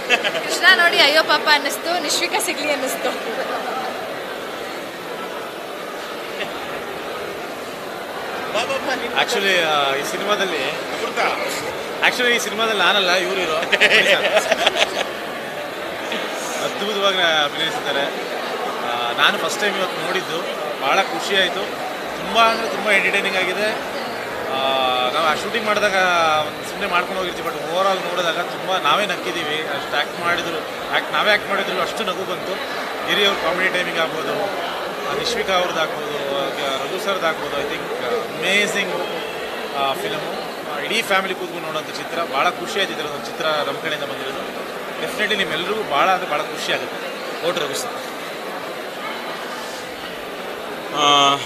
ಕೃಷ್ಣ ನೋಡಿ ಅಯ್ಯೋ ಪಾಪ ಅನ್ನಿಸ್ತು ನಿಶ್ವಿಕಾ ಸಿಗ್ಲಿ ಅನ್ನಿಸ್ತು ಆಕ್ಚುಲಿ ಈ ಸಿನಿಮಾದಲ್ಲಿ ಆಕ್ಚುಲಿ ಈ ಸಿನಿಮಾದಲ್ಲಿ ನಾನಲ್ಲ ಇವರು ಇರೋ ಅದ್ಭುತವಾಗಿ ಅಭಿನಯಿಸಿದ್ದಾರೆ ಆ, ನಾನು ಫಸ್ಟ್ ಟೈಮ್ ಇವತ್ತು ನೋಡಿದ್ದು ಭಾಳ ಖುಷಿ ಆಯಿತು ತುಂಬ ಅಂದರೆ ತುಂಬ ಎಂಟರ್ಟೈನಿಂಗ್ ಆಗಿದೆ ಆ, ನಾವು ಆ ಶೂಟಿಂಗ್ ಮಾಡಿದಾಗ ಸುಮ್ಮನೆ ಮಾಡ್ಕೊಂಡು ಹೋಗಿರ್ತೀವಿ ಬಟ್ ಓವರ್ ಆಲ್ ನೋಡಿದಾಗ ತುಂಬ ನಾವೇ ನಕ್ಕಿದ್ದೀವಿ ಅಷ್ಟು ಆ್ಯಕ್ಟ್ ಮಾಡಿದ್ರು ಆ್ಯಕ್ಟ್ ನಾವೇ ಆ್ಯಕ್ಟ್ ಮಾಡಿದ್ರು ಅಷ್ಟು ನಗು ಬಂತು ಹಿರಿಯವ್ರ ಕಾಮಿಡಿ ಟೈಮಿಂಗ್ ಆಗ್ಬೋದು ಆ, ನಿಶ್ವಿಕಾ ಅವ್ರದ್ದು ಆಗ್ಬೋದು ಆ, ರಘು ಸರ್ದು ಆಗ್ಬೋದು ಐ ಥಿಂಕ್ ಅಮೇಝಿಂಗ್ ಫಿಲಮು ಇಡೀ ಫ್ಯಾಮಿಲಿ ಕೂತ್ಕೊಂಡು ನೋಡೋಂಥ ಚಿತ್ರ ಭಾಳ ಖುಷಿ ಆಯ್ತು ಇದರ ಒಂದು ಚಿತ್ರ ನಮ್ಮ ಕಡೆಯಿಂದ ಬಂದಿರೋದು ಡೆಫಿನೆಟ್ಲಿ ನಿಮ್ಮೆಲ್ಲರಿಗೂ ಭಾಳ ಅಂದರೆ ಭಾಳ ಖುಷಿ ಆಗುತ್ತೆ ಓಟ್ ರಘು ಸರ್ ಆ,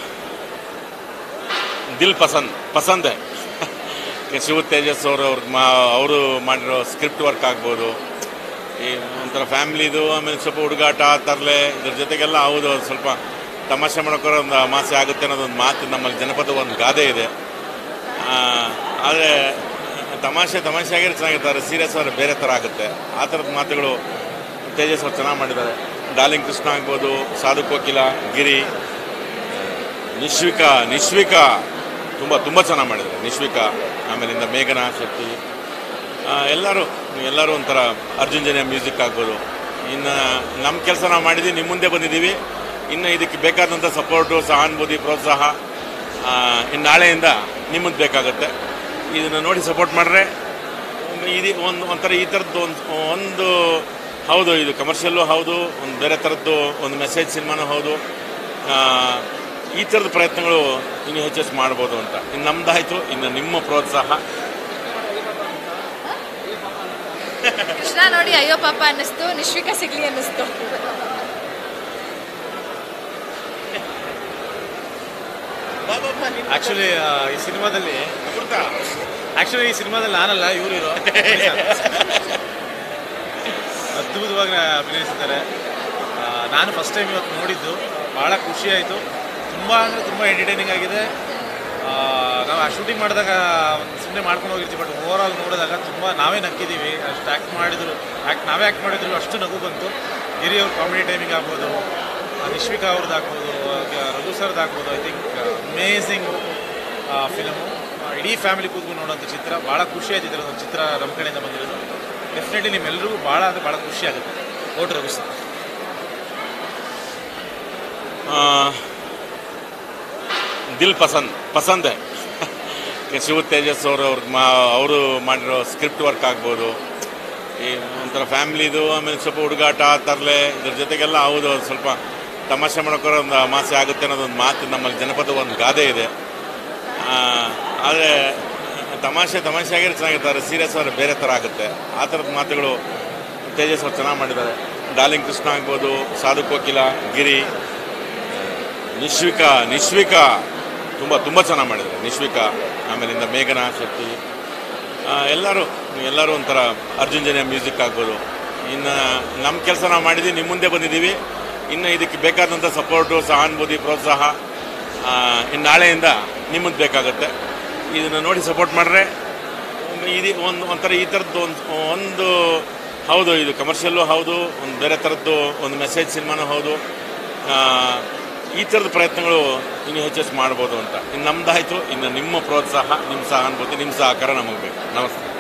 ದಿಲ್ ಪಸಂದ್ ಪಸಂದ್ ಹೈ. ಶಿವ ತೇಜಸ್ ಅವರು ಅವ್ರ ಮಾ ಅವರು ಮಾಡಿರೋ ಸ್ಕ್ರಿಪ್ಟ್ ವರ್ಕ್ ಆಗ್ಬೋದು ಈ ಒಂಥರ ಫ್ಯಾಮ್ಲಿದು ಆಮೇಲೆ ಸ್ವಲ್ಪ ಹುಡುಗಾಟ ತರಲೆ ಇದ್ರ ಜೊತೆಗೆಲ್ಲ ಹೌದು ಅದು ಸ್ವಲ್ಪ ತಮಾಷೆ ಮಾಡೋಕ್ಕೋರ ಒಂದು ಅಮಾಸೆ ಆಗುತ್ತೆ ಅನ್ನೋದೊಂದು ಮಾತು ನಮ್ಮಲ್ಲಿ ಜನಪದ ಒಂದು ಗಾದೆ ಇದೆ ಆದರೆ ತಮಾಷೆ ತಮಾಷೆಯಾಗಿರೋ ಚೆನ್ನಾಗಿರ್ತಾರೆ ಸೀರಿಯಸ್ ಆದರೆ ಬೇರೆ ಥರ ಆಗುತ್ತೆ ಆ ಥರದ ಮಾತುಗಳು ತೇಜಸ್ ಅವ್ರು ಚೆನ್ನಾಗಿ ಮಾಡಿದ್ದಾರೆ ಡಾರ್ಲಿಂಗ್ ಕೃಷ್ಣ ಆಗ್ಬೋದು ಸಾಧು ಕೋಕಿಲ ಗಿರಿ ನಿಶ್ವಿಕಾ ನಿಶ್ವಿಕಾ ತುಂಬ ತುಂಬ ಚೆನ್ನಾಗಿ ಮಾಡಿದ್ದಾರೆ ನಿಶ್ವಿಕಾ ಆಮೇಲಿಂದ ಮೇಘನ ಶಕ್ತಿ ಆ, ಎಲ್ಲರೂ ಎಲ್ಲರೂ ಒಂಥರ ಅರ್ಜುನ್ ಜನ್ಯ ಮ್ಯೂಸಿಕ್ ಆಗ್ಬೋದು ಇನ್ನು ನಮ್ಮ ಕೆಲಸ ನಾವು ಮಾಡಿದ್ದೀವಿ ನಿಮ್ಮ ಮುಂದೆ ಬಂದಿದ್ದೀವಿ ಇನ್ನು ಇದಕ್ಕೆ ಬೇಕಾದಂಥ ಸಪೋರ್ಟು ಸಹಾನುಭೂತಿ ಪ್ರೋತ್ಸಾಹ ಆ, ಇನ್ನು ನಾಳೆಯಿಂದ ನಿಮ್ಮದು ಬೇಕಾಗುತ್ತೆ ಇದನ್ನು ನೋಡಿ ಸಪೋರ್ಟ್ ಮಾಡಿದ್ರೆ ಇದು ಒಂದು ಒಂಥರ ಈ ಥರದ್ದು ಒಂದು ಒಂದು ಹೌದು ಇದು ಕಮರ್ಷಿಯಲ್ಲು ಹೌದು ಒಂದು ಬೇರೆ ಥರದ್ದು ಒಂದು ಮೆಸೇಜ್ ಸಿನಿಮಾನೂ ಹೌದು ಆ, ಈ ಥರದ ಪ್ರಯತ್ನಗಳು ಇನ್ನು ಹೆಚ್ಚೆಚ್ಚು ಮಾಡ್ಬೋದು ಅಂತ ಇನ್ನು ನಮ್ದಾಯಿತು ಇನ್ನು ನಿಮ್ಮ ಪ್ರೋತ್ಸಾಹ ಕೃಷ್ಣ ನೋಡಿ ಅಯ್ಯೋ ಪಾಪ ಅನ್ನಿಸ್ತು ನಿಶ್ವಿಕಾ ಸಿಗ್ಲಿ ಅನ್ನಿಸ್ತು ಆ್ಯಕ್ಚುಲಿ ಈ ಸಿನಿಮಾದಲ್ಲಿ ಆ್ಯಕ್ಚುಲಿ ಈ ಸಿನಿಮಾದಲ್ಲಿ ನಾನಲ್ಲ ಇವರು ಇರೋ ಅದ್ಭುತವಾಗಿ ಅಭಿನಯಿಸಿದ್ದಾರೆ ಆ, ನಾನು ಫಸ್ಟ್ ಟೈಮ್ ಇವತ್ತು ನೋಡಿದ್ದು ಭಾಳ ಖುಷಿ ಆಯಿತು ತುಂಬ ಅಂದರೆ ತುಂಬ ಎಂಟರ್ಟೈನಿಂಗ್ ಆಗಿದೆ ಆ, ನಾವು ಆ ಶೂಟಿಂಗ್ ಮಾಡಿದಾಗ ಸುಮ್ಮನೆ ಮಾಡ್ಕೊಂಡು ಹೋಗಿರ್ತೀವಿ ಬಟ್ ಓವರ್ ಆಲ್ ನೋಡಿದಾಗ ತುಂಬ ನಾವೇ ನಕ್ಕಿದ್ದೀವಿ ಅಷ್ಟು ಆ್ಯಕ್ಟ್ ಮಾಡಿದ್ರು ಆ್ಯಕ್ಟ್ ನಾವೇ ಆ್ಯಕ್ಟ್ ಮಾಡಿದ್ರು ಅಷ್ಟು ನಗು ಬಂತು ಹಿರಿಯವ್ರ ಕಾಮಿಡಿ ಟೈಮಿಂಗ್ ಆಗ್ಬೋದು ಆ, ನಿಶ್ವಿಕಾ ಅವ್ರದ್ದು ಆಗ್ಬೋದು ಆ, ರಘು ಸರ್ದು ಆಗ್ಬೋದು ಐ ಥಿಂಕ್ ಅಮೇಝಿಂಗ್ ಫಿಲಮು ಇಡೀ ಫ್ಯಾಮಿಲಿ ಕೂತ್ಕೊಂಡು ನೋಡೋಂಥ ಚಿತ್ರ ಭಾಳ ಖುಷಿ ಆಯ್ತು ಇದರ ಒಂದು ಚಿತ್ರ ನಮ್ಮ ಕಡೆಯಿಂದ ಬಂದಿರೋದು ಡೆಫಿನೆಟ್ಲಿ ನಿಮ್ಮೆಲ್ಲರಿಗೂ ಭಾಳ ಅಂದರೆ ಭಾಳ ಖುಷಿ ಆಗುತ್ತೆ ಓಟ್ ರಘು ಸರ್ ಆ, ದಿಲ್ ಪಸಂದ್ ಪಸಂದ್ ಹೈ. ಶಿವ ತೇಜಸ್ ಅವರು ಅವ್ರ ಮಾ ಅವರು ಮಾಡಿರೋ ಸ್ಕ್ರಿಪ್ಟ್ ವರ್ಕ್ ಆಗ್ಬೋದು ಈ ಒಂಥರ ಫ್ಯಾಮ್ಲಿದು ಆಮೇಲೆ ಸ್ವಲ್ಪ ಹುಡುಗಾಟ ತರಲೆ ಇದ್ರ ಜೊತೆಗೆಲ್ಲ ಹೌದು ಅದು ಸ್ವಲ್ಪ ತಮಾಷೆ ಮಾಡೋಕ್ಕೋರ ಒಂದು ಅಮಾಸೆ ಆಗುತ್ತೆ ಅನ್ನೋದೊಂದು ಮಾತು ನಮ್ಮಲ್ಲಿ ಜನಪದ ಒಂದು ಗಾದೆ ಇದೆ ಆದರೆ ತಮಾಷೆ ತಮಾಷೆಯಾಗಿರೋ ಚೆನ್ನಾಗಿರ್ತಾರೆ ಸೀರಿಯಸ್ ಆದರೆ ಬೇರೆ ಥರ ಆಗುತ್ತೆ ಆ ಥರದ ಮಾತುಗಳು ತೇಜಸ್ ಅವ್ರು ಚೆನ್ನಾಗಿ ಮಾಡಿದ್ದಾರೆ ಡಾರ್ಲಿಂಗ್ ಕೃಷ್ಣ ಆಗ್ಬೋದು ಸಾಧು ಕೋಕಿಲ ಗಿರಿ ನಿಶ್ವಿಕಾ ನಿಶ್ವಿಕಾ ತುಂಬ ತುಂಬ ಚೆನ್ನಾಗಿ ಮಾಡಿದ್ದಾರೆ ನಿಶ್ವಿಕಾ ಆಮೇಲಿಂದ ಮೇಘನ ಶಕ್ತಿ ಆ, ಎಲ್ಲರೂ ಎಲ್ಲರೂ ಒಂಥರ ಅರ್ಜುನ್ ಜನ್ಯ ಮ್ಯೂಸಿಕ್ ಆಗ್ಬೋದು ಇನ್ನು ನಮ್ಮ ಕೆಲಸ ನಾವು ಮಾಡಿದ್ದೀವಿ ನಿಮ್ಮ ಮುಂದೆ ಬಂದಿದ್ದೀವಿ ಇನ್ನು ಇದಕ್ಕೆ ಬೇಕಾದಂಥ ಸಪೋರ್ಟು ಸಹಾನುಭೂತಿ ಪ್ರೋತ್ಸಾಹ ಆ, ಇನ್ನು ನಾಳೆಯಿಂದ ನಿಮ್ಮದು ಬೇಕಾಗುತ್ತೆ ಇದನ್ನು ನೋಡಿ ಸಪೋರ್ಟ್ ಮಾಡಿದ್ರೆ ಇದು ಒಂದು ಒಂಥರ ಈ ಥರದ್ದು ಒಂದು ಒಂದು ಹೌದು ಇದು ಕಮರ್ಷಿಯಲ್ಲು ಹೌದು ಒಂದು ಬೇರೆ ಥರದ್ದು ಒಂದು ಮೆಸೇಜ್ ಸಿನಿಮಾನೂ ಹೌದು ಆ, ಈ ಥರದ ಪ್ರಯತ್ನಗಳು ಇನ್ನು ಹೆಚ್ಚೆಚ್ಚು ಮಾಡ್ಬೋದು ಅಂತ ಇನ್ನು ನಮ್ದಾಯಿತು ಇನ್ನು ನಿಮ್ಮ ಪ್ರೋತ್ಸಾಹ ನಿಮ್ಮ ಸಹಾನುಭೂತಿ ನಿಮ್ಮ ಸಹಕಾರ ನಮಗೆ ಬೇಕು ನಮಸ್ತೆ